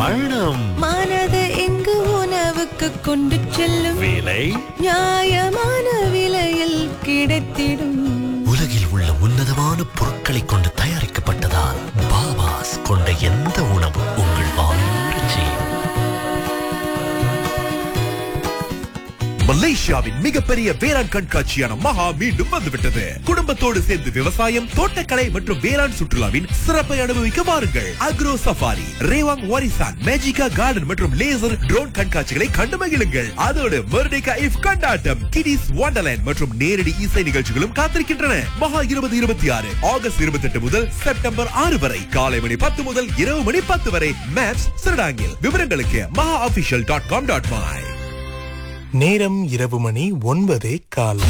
மனம் மனது எங்கு உணவுக்கு கொண்டு செல்லும் விலை நியாயமான விலையில் கிடைத்திடும் உலகில் உள்ள உன்னதமான பொருட்களை கொண்டு தயாரிக்கப்பட்டதால் பாபாஸ் கொண்ட எந்த உணவு உங்கள் வாயிலாரச் செய்யும் மலேசியாவின் மிகப்பெரிய வேளாண் கண்காட்சியான மகா மீண்டும் வந்துவிட்டது குடும்பத்தோடு சேர்ந்து விவசாயம் தோட்டக்கலை மற்றும் வேளாண் சுற்றுலாவின் சிறப்பை அனுபவிக்க வாருங்கள் agro safari Rawang Warisan Magica garden மற்றும் லேசர் ட்ரோன் கண்காட்சிகளை கண்டு மகிழுங்கள் அதோடு மெர்டிகா இஃப் கொண்டாட்டம் கிடிஸ் வண்டர்லேண்ட் மற்றும் நேரடி இசை நிகழ்ச்சிகளும் காத்திருக்கின்றன மகா இருபது இருபத்தி ஆறு ஆகஸ்ட் இருபத்தி எட்டு முதல் செப்டம்பர் ஆறு வரை காலை மணி பத்து முதல் இரவு மணி பத்து வரை மேப்ஸ் சிறடாங்கில் விவரங்களுக்கு மகா official dot com dot my நேரம் இரவு மணி ஒன்பதே கால்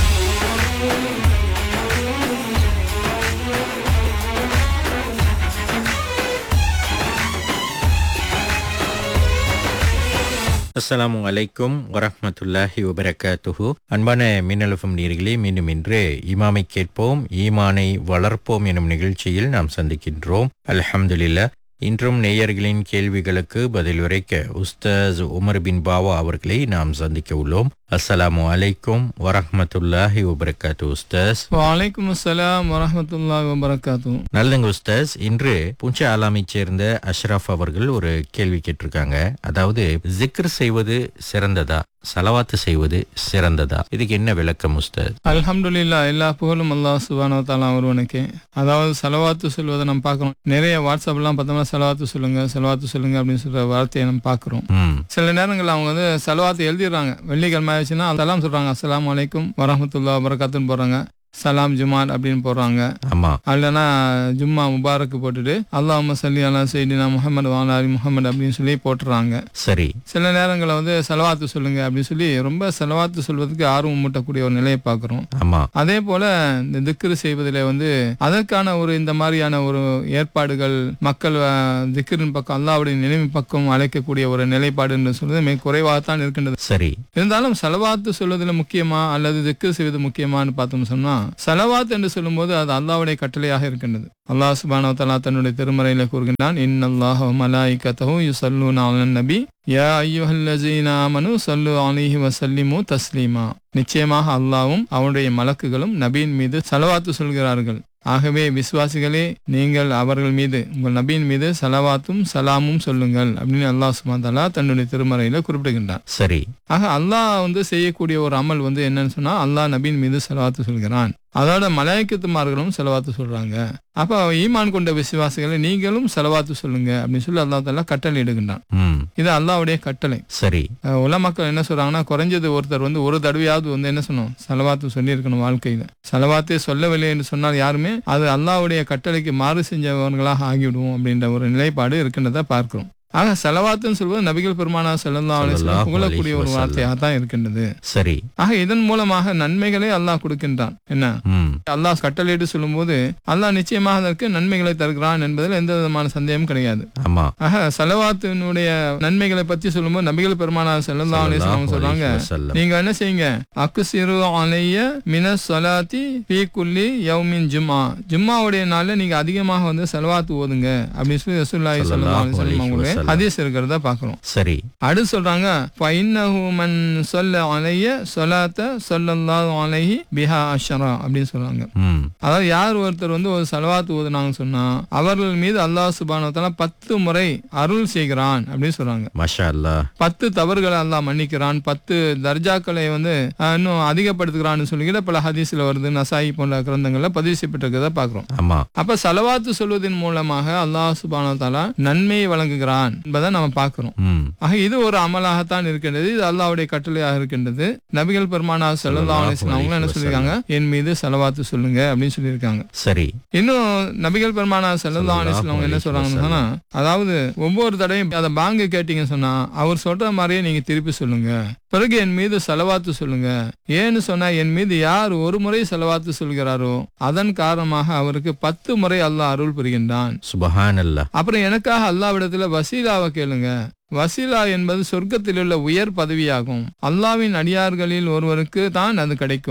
அஸ்ஸலாமு அலைக்கும் வரஹ்மத்துல்லாஹி வபரகாத்துஹு அன்பான மின்னலஃபம் நீர்களே மீண்டும் இன்று இமாமை கேட்போம் ஈமானை வளர்ப்போம் எனும் நிகழ்ச்சியில் நாம் சந்திக்கின்றோம் அல்ஹம்துலில்லா இன்றும் நேயர்களின் கேள்விகளுக்கு பதில் உரைக்க உஸ்தாஸ் உமர் பின் பாவா அவர்களை நாம் சந்திக்க உள்ளோம் அஸ்ஸலாமு அலைக்கும் வரஹ்மத்துல்லாஹி வபரகாத்து உஸ்தாஸ் வலைக்கும் அஸ்ஸலாம் வரஹமத்துல்லாஹி வபரகாத்து நல்லதுங்க உஸ்தாஸ் இன்று புஞ்ச ஆலாமைச் சேர்ந்த அஷ்ரஃப் அவர்கள் ஒரு கேள்வி கேட்டிருக்காங்க அதாவது ஜிக்ர் செய்வது சிறந்ததா சலவாத்து செய்வது சிறந்ததா இதுக்கு என்ன விளக்கம் உஸ்தாஸ் அல்ஹம்துலில்லா எல்லா புகழும் அல்லாஹ் சுபானோ தாலா ஒருவனுக்கு அதாவது செலவாத்து சொல்வதை நம்ம பார்க்குறோம் நிறைய வாட்ஸ்அப்லாம் பார்த்தோம்னா செலவாத்து சொல்லுங்க செலவாத்து சொல்லுங்க அப்படின்னு சொல்ற வார்த்தையை நம்ம பார்க்குறோம் ம் சில நேரங்களில் அவங்க வந்து செலவாத்து எழுதிடுறாங்க வெள்ளிக்கிழமை ஆயிடுச்சுன்னா சலாம் சொல்றாங்க அஸ்ஸலாமு அலைக்கும் வரஹமத்துல்லா வரகாத்துன்னு போடுறாங்க சலாம் ஜுமான் அப்படின்னு போடுறாங்க ஆமா இல்லைன்னா ஜும்மா முபாரக் போட்டுட்டு அல்லாஹ் சல்லி அலா சைடினா முகமது வாலாரி முகமது அப்படின்னு சொல்லி போட்டுறாங்க சரி சில நேரங்களில் வந்து செலவாத்து சொல்லுங்க அப்படின்னு சொல்லி ரொம்ப செலவாத்து சொல்வதற்கு ஆர்வம் மூட்டக்கூடிய ஒரு நிலையை பார்க்குறோம் ஆமா அதே போல இந்த திக்ரு செய்வதில் வந்து அதற்கான ஒரு இந்த மாதிரியான ஒரு ஏற்பாடுகள் மக்கள் அஹ், திக்ரின் பக்கம் அல்லாவுடைய நிலைமை பக்கம் அழைக்கக்கூடிய ஒரு நிலைப்பாடு என்று சொல்வது மிக குறைவாகத்தான் இருக்கின்றது சரி இருந்தாலும் செலவாத்து சொல்வதில் முக்கியமா அல்லது திக்ரு செய்வது முக்கியமான்னு பார்த்தோம் சொன்னா செலவாத் என்று சொல்லும்போது அது அல்லாவுடைய கட்டளையாக இருக்கின்றது அல்லாஹ் சுபானோ தலா தன்னுடைய திருமறையில கூறுகின்றான் இன் அல்லாஹ் மலாய்கத்தஹு யுசல்லூன அலன் நபி யா ஐயுஹல்லஸீன ஆமனு சல்லு அலைஹி வஸல்லிமு தஸ்லீமா நிச்சயமாக அல்லாவும் அவனுடைய மலக்குகளும் நபியின் மீது செலவாத்து சொல்கிறார்கள் ஆகவே விசுவாசிகளே நீங்கள் அவர்கள் மீது உங்கள் நபியின் மீது சலவாத்தும் சலாமும் சொல்லுங்கள் அப்படின்னு அல்லாஹ் சுபான் தலா தன்னுடைய திருமறையில குறிப்பிடுகின்றார் சரி ஆக அல்லாஹ் வந்து செய்யக்கூடிய ஒரு அமல் வந்து என்னன்னு சொன்னா அல்லாஹ் நபியின் மீது செலவாத்து சொல்கிறான் அதோட மலாய்க்கத்துமார்களும் செலவாத்து சொல்றாங்க அப்ப ஈமான் கொண்ட விசுவாசிகளை நீங்களும் செலவாத்து சொல்லுங்க அப்படின்னு சொல்லி அல்லாஹ் தலா கட்டளை இடுகின்றான் ம் இது அல்லாஹ்வுடைய கட்டளை சரி அஹ் உலமக்கள் என்ன சொல்றாங்கன்னா குறைஞ்சது ஒருத்தர் வந்து ஒரு தடவையாவது வந்து என்ன சொன்னோம் செலவாத்து சொல்லியிருக்கணும் வாழ்க்கையில செலவாத்தே சொல்லவில்லை என்று சொன்னால் யாருமே அது அல்லாஹ்வுடைய கட்டளைக்கு மாறு செஞ்சவர்களாக ஆகிவிடுவோம் அப்படின்ற ஒரு நிலைப்பாடு இருக்கின்றதை பார்க்கிறோம் ஆக செலவாத்துன்னு சொல்வது நபிகள் பெருமானா செல்லல்லா ஸல்லல்லாஹு புகழக்கூடிய ஒரு அலைஹி வார்த்தையாக தான் இருக்கின்றது சரி ஆக இதன் மூலமாக நன்மைகளை அல்லாஹ் கொடுக்கின்றான் என்ன ம் அல்லாஹ் கட்டளையிட்டு சொல்லும்போது அல்லாஹ் நிச்சயமாக அதற்கு நன்மைகளை தருகிறான் என்பதில் எந்த விதமான சந்தேகம் கிடையாது ஆமா ஆக செலவாத்தினுடைய நன்மைகளை பத்தி சொல்லும்போது நபிகள் பெருமானா செல்லல்லா ஸல்லல்லாஹு சொல்றாங்க அலைஹி வஸல்லம். நீங்க என்ன செய்யுங்க அக்குசிரு அலைய மின சொலாத்தி பி குல்லி யௌமின் ஜும்மா ஜும்மாவுடைய நாள்ல நீங்க அதிகமாக வந்து செலவாத்து ஓதுங்க அப்படின்னு சொல்லி ரசூலுல்லாஹி ஸல்லல்லாஹு அலைஹி வஸல்லம் அவங்களுடைய வஸல்லம். ஹதீஸ் இருக்கிறத பார்க்கிறோம் சரி அடுத்து சொல்றாங்க ஃபைன்னஹு மன் சொல்ல அலைய சொலாத்த சொல்லல்லாஹு அலைஹி பிஹா அஷரா அப்படின்னு சொல்றாங்க ம் அதாவது யார் ஒருத்தர் வந்து ஒரு செலவாத்து ஓதுனாங்க சொன்னா அவர்கள் மீது அல்லாஹ் சுபானு வதஆலா பத்து முறை அருள் செய்கிறான் அப்படின்னு சொல்றாங்க மஷா அல்லாஹ் பத்து தவறுகளை அல்லாஹ் மன்னிக்கிறான் பத்து தர்ஜாக்களை வந்து அஹ், இன்னும் அதிகப்படுத்துகிறான்னு சொல்லிக்கிட்ட பல ஹதீஸ்ல வருது நசாயி போன்ற கிரந்தங்கள்ல பதிவு செய்யப்பட்டிருக்கிறத பார்க்கிறோம் ஆமா அப்ப செலவாத்து சொல்வதன் மூலமாக அல்லாஹ் சுபானு வதஆலா நன்மையை வழங்குகிறான் என்பதை நம்ம பார்க்கிறோம் ம் ஆக இது ஒரு அமலாகத்தான் இருக்கின்றது இது அல்லாஹ்வுடைய கட்டளையாக இருக்கின்றது நபிகள் பெருமானா ஸல்லல்லாஹு அலைஹி வஸல்லம் அவங்க என்ன சொல்லியிருக்காங்க என் மீது செலவாத்து சொல்லுங்க அப்படின்னு சொல்லியிருக்காங்க சரி இன்னும் நபிகள் பெருமானா ஸல்லல்லாஹு அலைஹி வஸல்லம் அவங்க என்ன சொல்றாங்கன்னு சொன்னா அதாவது ஒவ்வொரு தடையும் அதை பாங்கு கேட்டீங்கன்னு சொன்னா அவர் சொல்ற மாதிரியே நீங்க திருப்பி சொல்லுங்க பிறகு என் மீது செலவாத்து சொல்லுங்க ஏன்னு சொன்னா என் மீது யார் ஒரு முறை செலவாத்து சொல்கிறாரோ அதன் காரணமாக அவருக்கு பத்து முறை அல்லாஹ் அருள் புரிகின்றான் சுபஹான் அல்லாஹ் அப்புறம் எனக்காக அல்லாவிடத்துல வசீலாவை கேளுங்க வசீலா என்பது சொர்க்கத்தில் உள்ள உயர் பதவியாகும் அல்லாவின் அடியார்களில் ஒருவருக்கு தான் அது கிடைக்கும்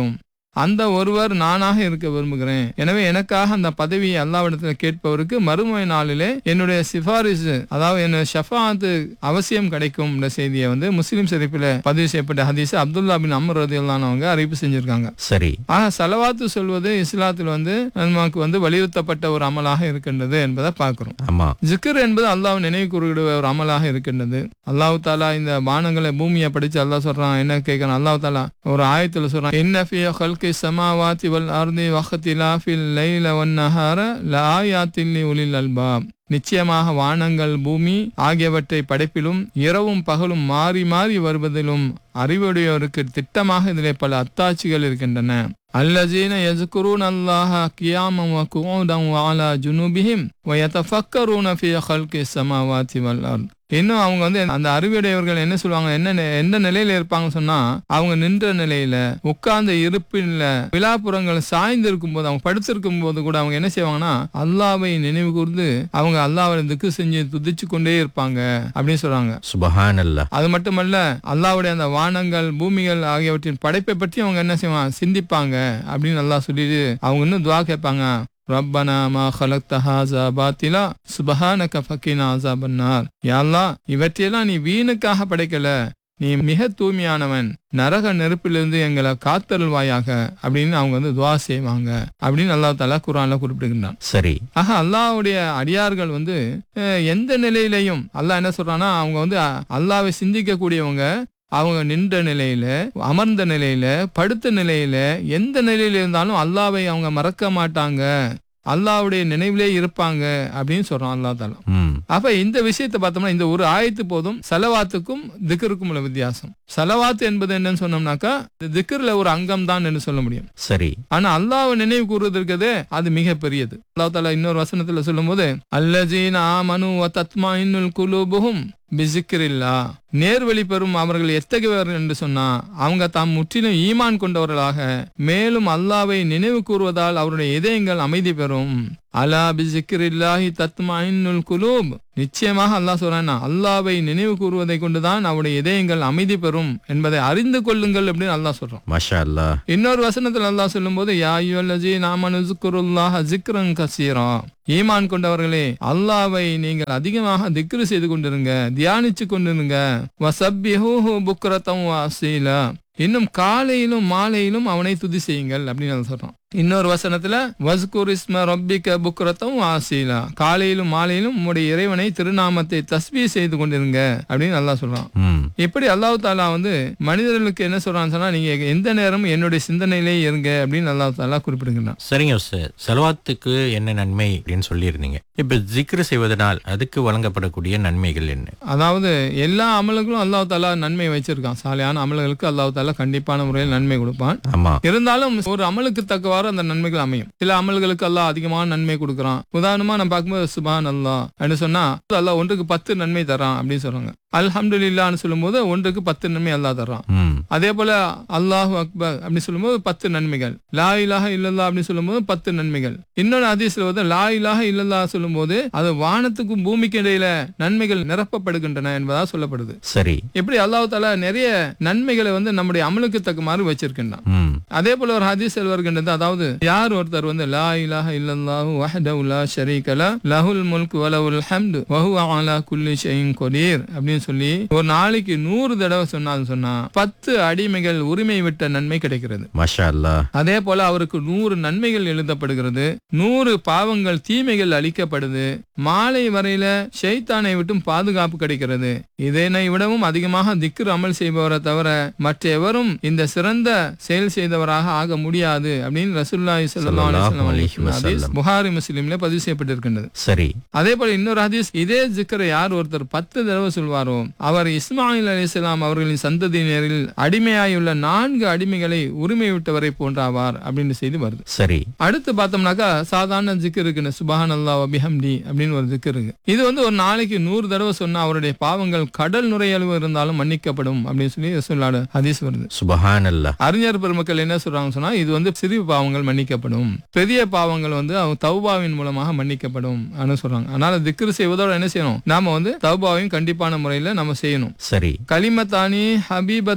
அந்த ஒருவர் நானாக இருக்க விரும்புகிறேன் எனவே எனக்காக அந்த பதவியை அல்லாவிடத்துல கேட்பவருக்கு மறுமை நாளிலே என்னுடைய சிபாரிசு அதாவது என்னுடைய ஷஃபாத்து அவசியம் கிடைக்கும் என்ற செய்தியை வந்து முஸ்லிம் சிறப்பில் பதிவு செய்யப்பட்ட ஹதீஸ் அப்துல்லா பின் அமர் ரதியுல்லானவங்க அறிவிப்பு செஞ்சிருக்காங்க சரி ஆக சலவாத்து சொல்வது இஸ்லாத்தில் வந்து நமக்கு வந்து வலியுறுத்தப்பட்ட ஒரு அமலாக இருக்கின்றது என்பதை பார்க்கிறோம் ஆமா ஜிக்கர் என்பது அல்லாஹ் நினைவு கூறுகிற ஒரு அமலாக இருக்கின்றது அல்லாஹ் தாலா இந்த வானங்களை பூமியை படிச்சு அல்லாஹ் சொல்றான் என்ன கேட்கறான் அல்லாஹ் தாலா ஒரு ஆயத்துல சொல்றான் என்ன ஃபி ஹல்கி சமாவாதி வல் அர்தி வஹ்திலா ஃபில் லைல வன் நஹார லஆயாத்தின் உலில் அல்பாப் நிச்சயமாக வானங்கள் பூமி ஆகியவற்றை படைப்பிலும் இரவும் பகலும் மாறி மாறி வருவதிலும் அறிவுடையோருக்கு திட்டமாக இதிலே பல அத்தாட்சிகள் இருக்கின்றன அல்லஜீன யஸ்குரூன் அல்லாஹ கியாமம் வ குஊதம் வ அலா ஜுனூபிஹிம் வ யதஃபக்கரூன ஃபீ ஹல்கி ஸமாவாதி வல் அர்த் இன்னும் அவங்க வந்து அந்த அறிவுடையவர்கள் என்ன சொல்லுவாங்க என்ன நி- எந்த நிலையில இருப்பாங்க சொன்னா அவங்க நின்ற நிலையில உட்கார்ந்த இருப்பில் விழாப்புறங்கள் சாய்ந்து இருக்கும் போது அவங்க படுத்திருக்கும் போது கூட அவங்க என்ன செய்வாங்கன்னா அல்லாவை நினைவு கூர்ந்து அவங்க அல்லாவை திக்கு செஞ்சு துதிச்சு கொண்டே இருப்பாங்க அப்படின்னு சொல்றாங்க சுபஹான் அல்லா அது மட்டுமல்ல அல்லாவுடைய அந்த வானங்கள் பூமிகள் ஆகியவற்றின் படைப்பை பற்றி அவங்க என்ன செய்வாங்க சிந்திப்பாங்க அப்படின்னு அல்லாஹ் சொல்லிட்டு அவங்க இன்னும் துவா கேட்பாங்க ரப்பனா மா ஹலக்த ஹாஸா பாத்திலா சுபஹானக ஃபக்கினா அஸாபன்னார் யா அல்லாஹ் இவற்றையெல்லாம் நீ வீணுக்காக படைக்கல நீ மிக தூய்மையானவன் நரக நெருப்பிலிருந்து எங்களை காத்தருள்வாயாக அப்படின்னு அவங்க வந்து துவா செய்வாங்க அப்படின்னு அல்லாஹ் தாலா குரான்ல குறிப்பிடுகின்றான் சரி ஆக அல்லாஹ்வுடைய அடியார்கள் வந்து அஹ், எந்த நிலையிலையும் அல்லாஹ் என்ன சொல்றான்னா அவங்க வந்து அஹ், அல்லாஹ்வை சிந்திக்க கூடியவங்க அவங்க நின்ற நிலையில அமர்ந்த நிலையில படுத்த நிலையில எந்த நிலையில இருந்தாலும் அல்லாவை அவங்க மறக்க மாட்டாங்க அல்லாஹ்வுடைய நினைவிலே இருப்பாங்க அப்படின்னு சொல்றான் அல்லா தாலா ம் அப்ப இந்த விஷயத்தை பார்த்தோம்னா இந்த ஒரு ஆயத்து போதும் செலவாத்துக்கும் திக்கருக்கும் உள்ள வித்தியாசம் செலவாத்து என்பது என்னன்னு சொன்னோம்னாக்கா திக்கர்ல ஒரு அங்கம் தான் என்று சொல்ல முடியும் சரி ஆனா அல்லாஹ்வை நினைவு கூறுவது இருக்கிறதே அது மிக பெரியது அல்லாஹ் தாலா இன்னொரு வசனத்துல சொல்லும்போது அல்லஜீன ஆமனு வ தத்மா இன்னுல் குலூபுஹும் பிசிக்கிரில்லா நேர்வழி பெறும் அவர்கள் எத்தகையவர் என்று சொன்னா அவங்க தாம் முற்றிலும் ஈமான் கொண்டவர்களாக மேலும் அல்லாவை நினைவு கூறுவதால் அவருடைய இதயங்கள் அமைதி பெறும் அலா பிசிக்கிரில்லாஹி தத்மா இன்னுல் குலூப் நிச்சயமாக அல்லாஹ் சொல்றானா அல்லாவை நினைவு கூறுவதை கொண்டுதான் அவருடைய இதயங்கள் அமைதி பெறும் என்பதை அறிந்து கொள்ளுங்கள் அப்படின்னு அல்லாஹ் சொல்றான் மாஷா அல்லா இன்னொரு வசனத்தில் அல்லாஹ் சொல்லும்போது யா அய்யுஹல்லஜீ நாமனு ஸுக்ருல்லாஹ ஸிக்ரன் கஸீரா ஈமான் கொண்டவர்களே அல்லாஹ்வை நீங்கள் அதிகமாக திக்ரு செய்து கொண்டிருங்க தியானிச்சு கொண்டிருங்க வசப்பிஹூஹு புக்ரதம் வாசீலா இன்னும் காலையிலும் மாலையிலும் அவனை துதி செய்யுங்கள் அப்படின்னு அல்லாஹ் சொல்றான் இன்னொரு வசனத்துல வஸ்குர் இஸ்ம ரப்பிக்க புக்ரத்தம் வாசீலா காலையிலும் மாலையிலும் உம்முடைய இறைவனை திருநாமத்தை தஸ்பீ செய்து கொண்டிருங்க அப்படின்னு அல்லாஹ் சொல்றான் ம் இப்படி அல்லாஹ் தாலா வந்து மனிதர்களுக்கு என்ன சொல்றான்னு சொன்னா நீங்க எந்த நேரமும் என்னுடைய சிந்தனையிலே இருங்க அப்படின்னு அல்லாஹ் தாலா குறிப்பிடுகிறான் சரிங்க சார் செலவாத்துக்கு என்ன நன்மை அப்படின்னு சொல்லியிருந்தீங்க இப்ப ஜிக்ரு செய்வதனால் அதுக்கு வழங்கப்படக்கூடிய நன்மைகள் என்ன அதாவது எல்லா அமல்களும் அல்லாஹ் தாலா நன்மை வச்சிருக்கான் சாலையான அமல்களுக்கு அல்லாஹ் தாலா கண்டிப்பான முறையில் நன்மை கொடுப்பான் ஆமா இருந்தாலும் ஒரு அமலுக்கு தக்கவாறு அந்த நன்மைகள் அமையும் சில அமல்களுக்கு அல்லாஹ் அதிகமான நன்மை கொடுக்குறான் உதாரணமா நம்ம பார்க்கும்போது சுபான் அல்லாஹ் அப்படின்னு சொன்னா அல்லாஹ் ஒன்றுக்கு பத்து நன்மை தரான் அப்படின்னு சொல்றாங்க அல்ஹம்துலில்லான்னு சொல்லும்போது ஒன்றுக்கு பத்து நன்மை அல்லாஹ் தரான் ம் அதே போல அல்லாஹு அக்பர் அப்படி சொல்லும்போது பத்து நன்மைகள் லா இலாஹ இல்லல்லா அப்படின்னு சொல்லும்போது பத்து நன்மைகள் இன்னொரு ஹதீஸ்ல வந்து லா இலாஹ இல்லல்லா சொல்லும்போது அது வானத்துக்கும் பூமிக்கு இடையில நன்மைகள் நிரப்பப்படுகின்றன என்பதா சொல்லப்படுது சரி இப்படி அல்லாஹ் தாலா நிறைய நன்மைகளை வந்து நம்முடைய அமலுக்கு தக்கமாறு வச்சிருக்கின்றான் ம் அதே போல ஒரு ஹதீஸ் வருகின்றது அதாவது யார் ஒருத்தர் வந்து லா இலாஹ இல்லல்லாஹு வஹ்தஹு லா ஷரீக லஹ் லஹுல் முல்கு வலஹுல் ஹம்து வஹுவ அலா குல்லி ஷைஇன் கதீர் அப்படின்னு சொல்லி ஒரு நாளைக்கு நூறு தடவை சொன்னான்னு சொன்னா பத்து அடிமைகள் உரிமை விட்ட நன்மை கிடைக்கிறது மாஷா அல்லா அதே போல அவருக்கு நூறு நன்மைகள் எழுதப்படுகிறது நூறு பாவங்கள் தீமைகள் அளிக்கப்படுது மாலை வரையில ஷைத்தானை விட்டும் பாதுகாப்பு கிடைக்கிறது இதனை விடவும் அதிகமாக திக்ர் அமல் செய்பவரை தவிர மற்ற எவரும் இந்த சிறந்த செயல் செய்தவராக ஆக முடியாது அப்படின்னு ரசூலுல்லாஹி ஸல்லல்லாஹு அலைஹி வஸல்லம் ஸல்லல்லாஹு அலிஹிம் அலைஹி ஹதீஸ் வஸல்லம். புகாரி முஸ்லிம்ல பதிவு செய்யப்பட்டிருக்கின்றது சரி அதே போல இன்னொரு ஹதீஸ் இதே ஜிக்கரை யார் ஒருத்தர் பத்து தடவை சொல்வாரோ அவர் இஸ்மாயில் அலிஸ்லாம் அவர்களின் சந்ததியினரில் அடிமையாயுள்ள நான்கு அடிமைகளை உரிமை விட்டவரை போன்றாவார் அப்படின்னு செய்தி வருது சரி அடுத்து பார்த்தோம்னாக்கா சாதாரண ஜிக்கர் இருக்குன்னு சுபஹான் அல்லா அபிஹம்டி அப்படின்னு ஒரு ஜிக்கர் இருக்கு இது வந்து ஒரு நாளைக்கு நூறு தடவை சொன்னா அவருடைய பாவங்கள் கடல் நுரையளவு இருந்தாலும் மன்னிக்கப்படும் அப்படின்னு சொல்லி சொல்லாடு ஹதீஸ் வருது சுபஹான் அல்லா அறிஞர் பெருமக்கள் என்ன சொல்றாங்க சொன்னா இது வந்து சிறிய பாவங்கள் மன்னிக்கப்படும் பெரிய பாவங்கள் வந்து அவங்க தௌபாவின் மூலமாக மன்னிக்கப்படும் அப்படின்னு சொல்றாங்க அதனால திக்ரு செய்வதோட என்ன செய்யணும் நாம வந்து தௌபாவையும் கண்டிப்பான முறையில நம்ம செய்யணும் சரி கலிமத்தானி ஹபீபத்தானி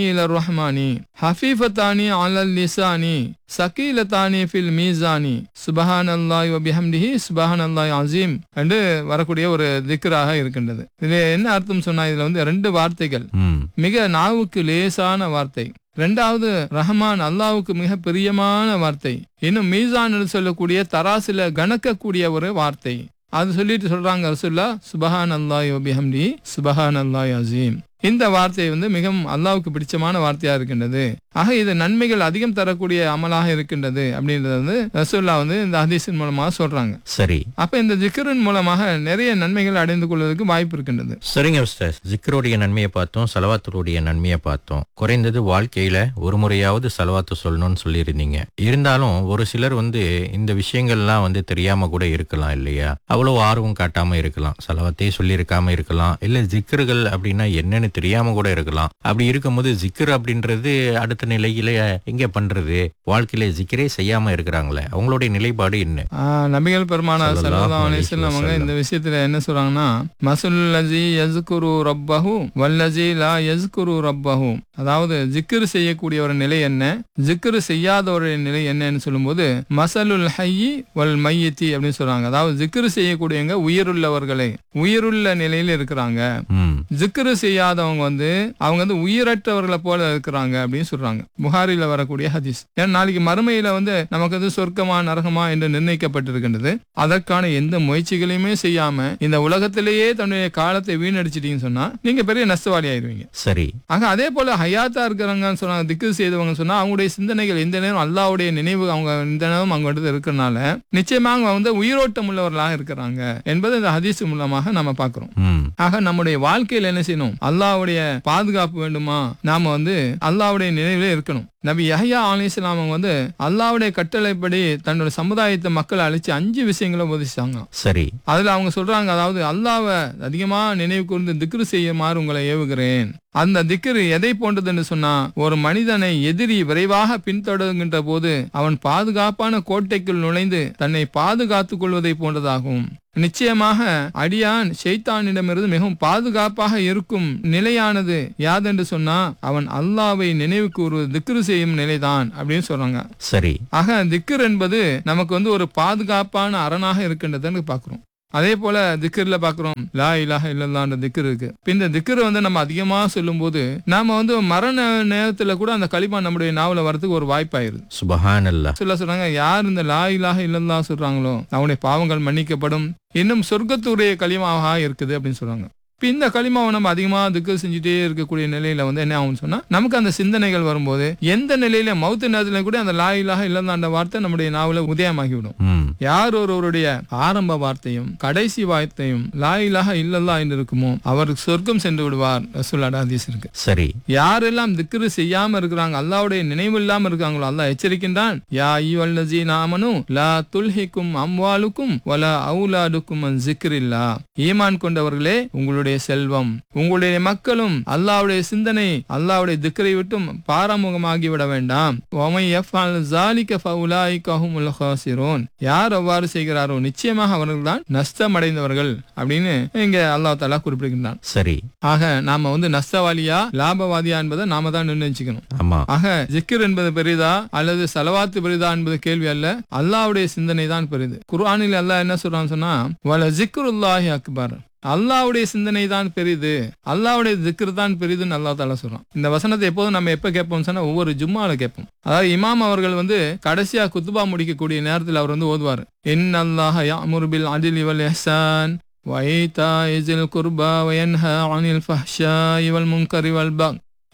இல ரஹ்மானி ஹஃபீஃபத்தானி அலல் லிசானி சகீலத்தானி ஃபில் மீசானி சுபஹான் அல்லாஹ் வபிஹம்டிஹி சுபஹான் அல்லாஹ் அசீம் என்று வரக்கூடிய ஒரு திக்ராக இருக்கின்றது இதுல என்ன அர்த்தம் சொன்னா இதுல வந்து ரெண்டு வார்த்தைகள் ம் மிக நாவுக்கு லேசான வார்த்தை ரெண்டாவது ரஹ்மான் அல்லாவுக்கு மிக பிரியமான வார்த்தை இன்னும் மீசான் என்று சொல்லக்கூடிய தராசுல கணக்கக்கூடிய ஒரு வார்த்தை அது சொல்லிட்டு சொல்றாங்க ரசுல்லா சுபஹான் அல்லாஹ் வபிஹம்டி சுபஹான் அல்லாஹ் அசீம் இந்த வார்த்தை வந்து மிகவும் அல்லாவுக்கு பிடிச்சமான வார்த்தையா இருக்கின்றது ஆக இது நன்மைகள் அதிகம் தரக்கூடிய அமலாக இருக்கின்றது அப்படின்றது வந்து ரசுல்லா வந்து இந்த ஹதீஸின் மூலமாக சொல்றாங்க சரி அப்ப இந்த ஜிக்கரின் மூலமாக நிறைய நன்மைகள் அடைந்து கொள்வதற்கு வாய்ப்பு இருக்கின்றது சரிங்க உஸ்தாஸ் ஜிக்கருடைய நன்மையை பார்த்தோம் சலவாத்துடைய நன்மையை பார்த்தோம் குறைந்தது வாழ்க்கையில ஒரு முறையாவது சலவாத்து சொல்லணும்னு சொல்லியிருந்தீங்க இருந்தாலும் ஒரு சிலர் வந்து இந்த விஷயங்கள்லாம் வந்து தெரியாம கூட இருக்கலாம் இல்லையா அவ்வளவு ஆர்வம் காட்டாம இருக்கலாம் சலவாத்தையே சொல்லியிருக்காம இருக்கலாம் இல்ல ஜிக்கர்கள் அப்படின்னா என்னன்னு தெரியாம கூட இருக்கலாம் அப்படி இருக்கும்போது ஜிக்கர் அப்படின்றது அடுத்த நிலையில எங்க பண்றது வாழ்க்கையில ஜிக்கரே செய்யாம இருக்கிறாங்களே அவங்களுடைய நிலைப்பாடு என்ன ஆஹ் நபிகள் பெருமானார் ஸல்லல்லாஹு ஸல்லல்லாஹு அலைஹி அலைஹி வஸல்லம் அவங்க வஸல்லம். இந்த விஷயத்துல என்ன சொல்றாங்கன்னா மசுல்லஜி யஸ்குரு ரப்பஹு வல்லஜி லா யஸ்குரு ரப்பஹு அதாவது ஜிக்ரு செய்யக்கூடிய ஒரு நிலை என்ன ஜிக்ரு செய்யாத ஒரு நிலை என்னன்னு சொல்லும்போது மசலுல் ஹையி வல் மையத்தி அப்படின்னு சொல்றாங்க அதாவது ஜிக்ரு செய்யக்கூடியவங்க உயிருள்ளவர்களை உயிருள்ள நிலையில இருக்கிறாங்க ம் ஜிக்ரு செய்யாதவங்க வந்து அவங்க வந்து உயிரற்றவர்களை போல இருக்கிறாங்க அப்படின்னு சொல்றாங்க புகாரில வரக்கூடிய ஹதீஸ் ஏன்னா நாளைக்கு மறுமையில வந்து நமக்கு வந்து சொர்க்கமா நரகமா என்று நிர்ணயிக்கப்பட்டிருக்கின்றது அதற்கான எந்த முயற்சிகளையுமே செய்யாம இந்த உலகத்திலேயே தன்னுடைய காலத்தை வீணடிச்சிட்டீங்கன்னு சொன்னா நீங்க பெரிய நஷ்டவாளி ஆயிருவீங்க சரி ஆக அதே போல ஹயாத்தா இருக்கிறவங்கன்னு சொன்னாங்க திக்கு செய்தவங்க சொன்னா அவங்களுடைய சிந்தனைகள் எந்த நேரம் அல்லாவுடைய நினைவு அவங்க இந்த நேரம் அவங்க இடத்துல இருக்கிறனால நிச்சயமா அவங்க வந்து உயிரோட்டம் உள்ளவர்களாக இருக்கிறாங்க என்பது இந்த ஹதீஸ் மூலமாக நம்ம பார்க்கிறோம் ம் ஆக நம்முடைய வாழ்க்கையில என்ன செய்யணும் அல்லாஹ்வுடைய பாதுகாப்பு வேண்டுமா நாம வந்து அல்லாஹ்வுடைய நினைவிலே இருக்கணும் நபி யஹ்யா அலிஸ்லாம் அவங்க வந்து அல்லாஹ்வுடைய கட்டளைப்படி தன்னோட சமுதாயத்தை மக்களை அழிச்சு அஞ்சு விஷயங்களை உபதேசிச்சாங்க சரி அதுல அவங்க சொல்றாங்க அதாவது அல்லாஹ்வை அதிகமா நினைவு கூர்ந்து திக்ரு செய்யுமாறு உங்களை ஏவுகிறேன் அந்த திக்ரு எதை போன்றதுன்னு சொன்னா ஒரு மனிதனை எதிரி விரைவாக பின்தொடர்கின்ற போது அவன் பாதுகாப்பான கோட்டைக்குள் நுழைந்து தன்னை பாதுகாத்துக் கொள்வதை போன்றதாகும் நிச்சயமாக அடியான் ஷைத்தானிடமிருந்து மிகவும் பாதுகாப்பாக இருக்கும் நிலையானது யாதென்று சொன்னா அவன் அல்லாவை நினைவு கூறுவது திக்ரு செய்யும் நிலைதான் அப்படின்னு சொல்றாங்க சரி ஆக திக்ர் என்பது நமக்கு வந்து ஒரு பாதுகாப்பான அரணாக இருக்கின்றதுன்னு பாக்குறோம் அதே போல திக்ர்ல பாக்குறோம் லா இலாஹ இல்லல்லான்ற திக்ர் இருக்கு இப்ப இந்த திக்ர் வந்து நம்ம அதிகமா சொல்லும்போது நாம வந்து மரண நேரத்துல கூட அந்த களிமா நம்முடைய நாவல வரதுக்கு ஒரு வாய்ப்பாயிருது சுபஹான் அல்லா சொல்ல சொல்றாங்க யார் இந்த லா இலாஹ இல்லல்லா சொல்றாங்களோ அவனுடைய பாவங்கள் மன்னிக்கப்படும் இன்னும் சொர்க்கத்துடைய களிமாவாக இருக்குது அப்படின்னு சொல்றாங்க இப்ப இந்த களிமாவை நம்ம அதிகமா திக்கு செஞ்சுட்டே இருக்கக்கூடிய நிலையில வந்து என்ன ஆகும்னு சொன்னா நமக்கு அந்த சிந்தனைகள் வரும்போது எந்த நிலையில மௌத்த நேரத்துல கூட அந்த லா இலாஹ இல்லல்லா அந்த வார்த்தை நம்முடைய நாவல உதயமாகி விடும் ம் யார் ஒருவருடைய ஆரம்ப வார்த்தையும் கடைசி வார்த்தையும் லா இலாஹ இல்லல்லா என்று இருக்குமோ அவர் சொர்க்கம் சென்று விடுவார் ரசூலுல்லாஹ் ஹதீஸ் இருக்கு சரி யாரெல்லாம் திக்ரு செய்யாம இருக்கிறாங்க அல்லாவுடைய நினைவு இல்லாம இருக்காங்களோ அல்லாஹ் எச்சரிக்கின்றான் யா ஐயுவல்லஜி நாமனு லா துல்ஹிக்கும் அம்வாலுக்கும் வலா அவுலாடுக்கும் அன் ஜிக்ரில்லா ஈமான் கொண்டவர்களே உங்களுடைய செல்வம் உங்களுடைய மக்களும் அல்லாவுடைய சிந்தனை அல்லாவுடைய திக்ரை விட்டும் பாராமுகமாகி விட வேண்டாம் ஒமை யஃபால் ஸாலிக ஃபஉலாயிக ஹுமுல் ஹாசிரூன் யார் அவ்வாறு செய்கிறாரோ நிச்சயமாக அவர்கள்தான் நஷ்டமடைந்தவர்கள் அப்படின்னு இங்க அல்லாஹ் தஆலா குறிப்பிடுகின்றான் சரி ஆக நாம வந்து நஷ்டவாளியா லாபவாதியா என்பதை நாம தான் நிர்ணயிச்சுக்கணும் ஆமா ஆக ஜிக்கிர் என்பது பெரிதா அல்லது செலவாத்து பெரிதா என்பது கேள்வி அல்ல அல்லாஹ்வுடைய சிந்தனை தான் பெரிது குர்ஆனில் அல்லாஹ் என்ன சொல்றான்னு சொன்னா வல ஜிக்ருல்லாஹி அக்பர் அல்லாஹ்வுடைய சிந்தனை தான் பெரிது அல்லாஹ்வுடைய ஜிக்ர் தான் பெரிதுன்னு அல்லாஹ் தாலா சொல்றான் இந்த வசனத்தை எப்போதும் நம்ம எப்ப கேட்போம் சொன்னா ஒவ்வொரு ஜும்மால கேட்போம் அதாவது இமாம் அவர்கள் வந்து கடைசியா குத்துபா முடிக்கக்கூடிய நேரத்தில் அவர் வந்து ஓதுவார் இன் அல்லாஹ் யாமுரு பில் அஜில் வல் இஹ்சான் وإيتاء ذي القربى وينهى عن الفحشاء والمنكر والبغي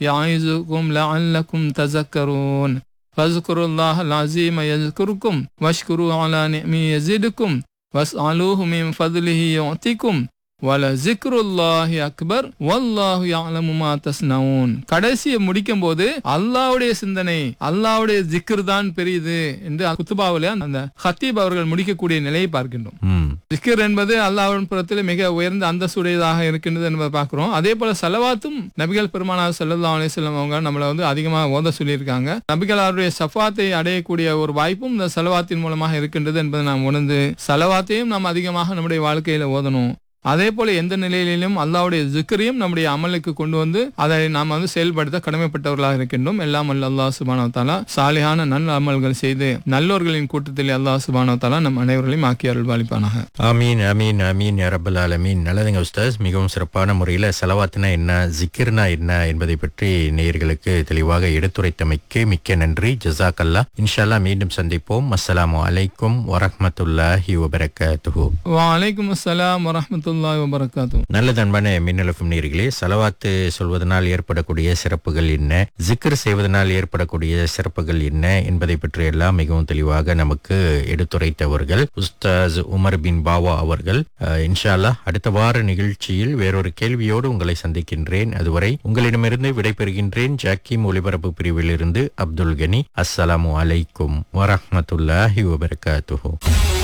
يعظكم لعلكم تذكرون فاذكروا الله العظيم يذكركم واشكروا على نعمه يزدكم واسألوه من فضله يعطيكم வலசிக்ருல்லாஹி அக்பர் வல்லாஹு யஅலமு மா தஸ்னவுன் கடைசியை முடிக்கும் போது அல்லாஹ்வுடைய சிந்தனை அல்லாஹ்வுடைய ஜிக்ர் தான் பெரியது என்று குத்துபாவில அந்த ஹத்தீப் அவர்கள் முடிக்கக்கூடிய நிலையை பார்க்கின்றோம் ம் திக்கர் என்பது அல்லாஹ்வின் புறத்தில் மிக உயர்ந்த அந்தஸ்துடையதாக இருக்கின்றது என்பதை பார்க்கிறோம் அதே போல செலவாத்தும் நபிகள் பெருமானார் ஸல்லல்லாஹு அலைஹி வஸல்லம் அவங்க நம்மளை வந்து அதிகமா ஓத சொல்லியிருக்காங்க நபிகள் அவருடைய சஃபாத்தை அடையக்கூடிய ஒரு வாய்ப்பும் இந்த செலவாத்தின் மூலமாக இருக்கின்றது என்பதை நாம் உணர்ந்து செலவாத்தையும் நாம் அதிகமாக நம்முடைய வாழ்க்கையில ஓதணும் அதே போல எந்த நிலையிலும் அல்லாவுடைய ஜிக்கரையும் நம்முடைய அமலுக்கு கொண்டு வந்து அதை நாம் வந்து செயல்படுத்த கடமைப்பட்டவர்களாக இருக்கின்றோம் எல்லாம் அல்ல அல்லாஹ் சுபானோ தாலா சாலியான நல்ல அமல்கள் செய்து நல்லோர்களின் கூட்டத்தில் அல்லாஹ் சுபானோ தாலா நம் அனைவர்களையும் ஆக்கி அருள்பாலிப்பானாக ஆமீன் ஆமீன் ஆமீன் அரபுல் ஆலமீன் நல்லதுங்க உஸ்தாஸ் மிகவும் சிறப்பான முறையில் செலவாத்துனா என்ன ஜிக்கிர்னா என்ன என்பதை பற்றி நேயர்களுக்கு தெளிவாக எடுத்துரைத்தமைக்கு மிக்க நன்றி ஜசாக் அல்லா இன்ஷால்லா மீண்டும் சந்திப்போம் அஸ்ஸலாமு அலைக்கும் வரஹ்மத்துல்லாஹி வபரகாத்துஹு வலைக்கும் அஸ்ஸலாம் வரஹ்மத்துல்லாஹி வபரகாத்துஹு நல்லது அன்பான மின்னலஃபம் நேர்களே செலவாத்து சொல்வதனால் ஏற்படக்கூடிய சிறப்புகள் என்ன ஜிக்ர் செய்வதனால் ஏற்படக்கூடிய சிறப்புகள் என்ன என்பதை பற்றி எல்லாம் மிகவும் தெளிவாக நமக்கு எடுத்துரைத்தவர்கள் உஸ்தாஸ் உமர் பின் பாவா அவர்கள் அஹ், இன்ஷா அல்லாஹ் அடுத்த வார நிகழ்ச்சியில் வேறொரு கேள்வியோடு உங்களை சந்திக்கின்றேன் அதுவரை உங்களிடமிருந்து விடைபெறுகின்றேன் ஜாக்கிம் ஒலிபரப்பு பிரிவிலிருந்து அப்துல் கனி அஸ்ஸலாமு அலைக்கும் வரஹ்மத்துல்லாஹி வபரகாத்துஹு